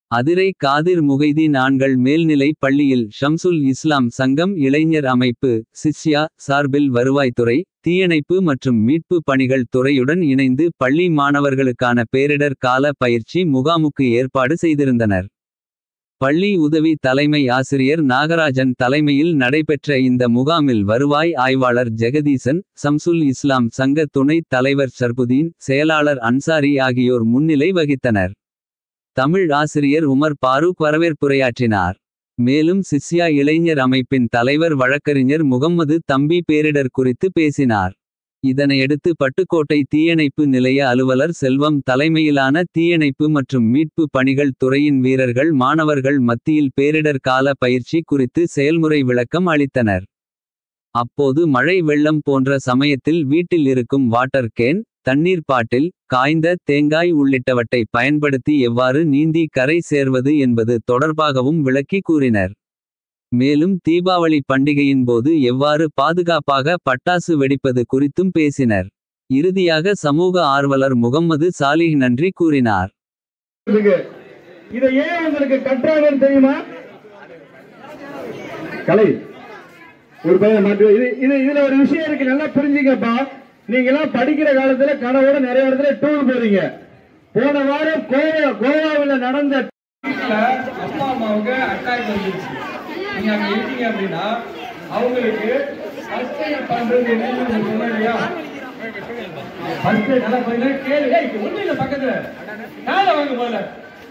அதிரை காதிர் முகைதீன் ஆண்கள் மேல்நிலைப் பள்ளியில் ஷம்சுல் இஸ்லாம் சங்கம் இளைஞர் அமைப்பு சிஸ்யா சார்பில் வருவாய்த்துறை தீயணைப்பு மற்றும் மீட்பு பணிகள் துறையுடன் இணைந்து பள்ளி மாணவர்களுக்கான பேரிடர் கால பயிற்சி முகாமுக்கு ஏற்பாடு செய்திருந்தனர் பள்ளி உதவி தலைமை ஆசிரியர் நாகராஜன் தலைமையில் நடைபெற்ற இந்த முகாமில் வருவாய் ஆய்வாளர் ஜெகதீசன் சம்சுல் இஸ்லாம் சங்க துணைத் தலைவர் சர்புதீன் செயலாளர் அன்சாரி ஆகியோர் முன்னிலை வகித்தனர் தமிழ் ஆசிரியர் உமர் பாரூக் வரவேற்புரையாற்றினார் மேலும் சிஸ்யா இளைஞர் அமைப்பின் தலைவர் வழக்கறிஞர் முகம்மது தம்பி பேரிடர் குறித்து பேசினார் இதனையடுத்து பட்டுக்கோட்டை தீயணைப்பு நிலைய அலுவலர் செல்வம் தலைமையிலான தீயணைப்பு மற்றும் மீட்பு பணிகள் துறையின் வீரர்கள் மாணவர்கள் மத்தியில் பேரிடர் கால பயிற்சி குறித்து செயல்முறை விளக்கம் அளித்தனர் அப்போது மழை வெள்ளம் போன்ற சமயத்தில் வீட்டில் இருக்கும் வாட்டர் கேன் தண்ணீர் பாட்டில் காய்ந்த தேங்காய் உள்ளிட்டவற்றை பயன்படுத்தி எவ்வாறு நீந்தி கரை சேர்வது என்பது தொடர்பாகவும் விளக்கி கூறினர் மேலும் தீபாவளி பண்டிகையின் போது எவ்வாறு பாதுகாப்பாக பட்டாசு வெடிப்பது குறித்தும் பேசினர் இறுதியாக சமூக ஆர்வலர் முகம்மது சாலிஹ் நன்றி கூறினார் இருக்கு. இதை ஏன் உங்களுக்கு கட்டுறாங்கன்னு தெரியுமா கலை ஒரு பையன் மாட்டு இது இது இதுல ஒரு விஷயம் இருக்கு நல்லா புரிஞ்சுக்கப்பா நீங்க எல்லாம் படிக்கிற காலத்துல கனவோட நிறைய இடத்துல டூர் போறீங்க போன வாரம் கோவா கோவாவில் நடந்த வீட்டுல அப்பா அம்மாவுக்கு அட்டாக் வந்துருச்சு நீங்க அங்க இருக்கீங்க அப்படின்னா அவங்களுக்கு ஃபர்ஸ்ட் எய்ட் பண்றது என்னன்னு உங்களுக்கு சொன்னேன் இல்லையா ஃபர்ஸ்ட் எய்ட் நல்லா கொஞ்ச நேரம் கேளு ஏய் ஒண்ணு இல்ல பக்கத்துல மேல வாங்க முதல்ல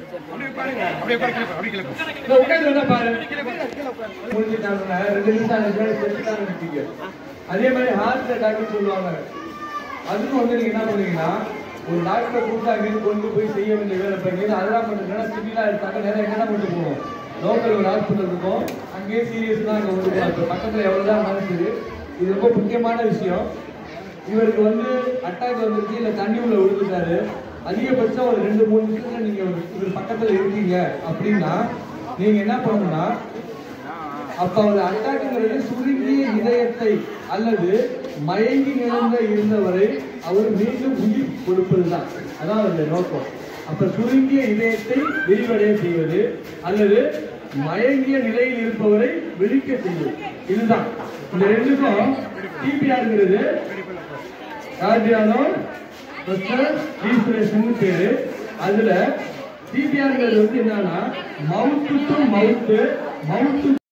இதோ உட்கார்ந்து வேணா பாரு முடிஞ்சுட்டாங்க ரெண்டு நிமிஷம் ஆகுது, செத்துட்டாங்கன்னு வச்சுக்க. அதே மாதிரி ஹார்ட் அட்டாக்னு சொல்லுவாங்க அதுக்கும் வந்து நீங்க என்ன பண்ணுவீங்கன்னா ஒரு டாக்டரை கூப்பிட்டு அங்கிருந்து கொண்டு போய் செய்ய வேண்டிய வேலை பண்ணி அதெல்லாம் பண்ணுறதுனா சிவிலா எடுத்தாக்க நேரம் எங்கன்னா கொண்டு போவோம் லோக்கல் ஒரு ஹாஸ்பிட்டல் இருக்கும் அங்கேயே சீரியஸ் தான் அங்கே கொண்டு போவோம் இப்போ பக்கத்தில் எவ்வளோதான் மனசு இது ரொம்ப முக்கியமான விஷயம் இவருக்கு வந்து அட்டாக் வந்துருச்சு இல்லை தண்ணி உள்ள விழுந்துட்டாரு அதிகபட்சம் ஒரு ரெண்டு மூணு நிமிஷத்துல நீங்க ஒரு- இவர் பக்கத்துல இருக்கீங்க அப்படின்னா நீங்க என்ன பண்ணணும்னா அப்ப அவர் அட்டாக்குங்கிறது சுருங்கிய இதயத்தை அல்லது மயங்கி நிலந்த இருந்தவரை அவர் மீண்டும் உயிர் கொடுப்பதுதான் அதான் அவருடைய நோக்கம் அப்ப சுருங்கிய இதயத்தை விரிவடைய செய்வது அல்லது மயங்கிய நிலையில் இருப்பவரை விழிக்க செய்வது இதுதான் இந்த ரெண்டுக்கும் டிபிஆர்ங்கிறது கார்டியானோ ரீஸ்பிரேஷன் பேரு அதுல டிபிஆர்ங்கிறது வந்து என்னன்னா மவுத்து டு மவுத்து மவுத்து